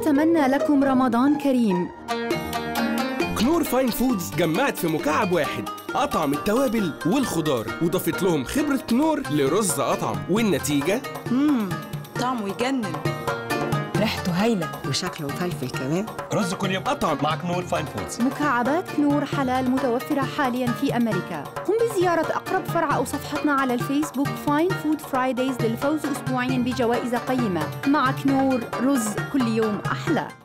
تتمنى لكم رمضان كريم كنور فاين فودز جمعت في مكعب واحد أطعم التوابل والخضار وضافت لهم خبرة كنور لرز أطعم والنتيجة مم. طعمه يجنن ريحته هايله وشكله فلفل كمان رز كل يوم أطعم مع كنور فاين فودز مكعبات كنور حلال متوفرة حاليا في أمريكا قم بزيارة أقرب فرع أو صفحتنا على الفيسبوك فاين فود فرايدايز للفوز أسبوعيا بجوائز قيمة مع كنور رز كل يوم أحلى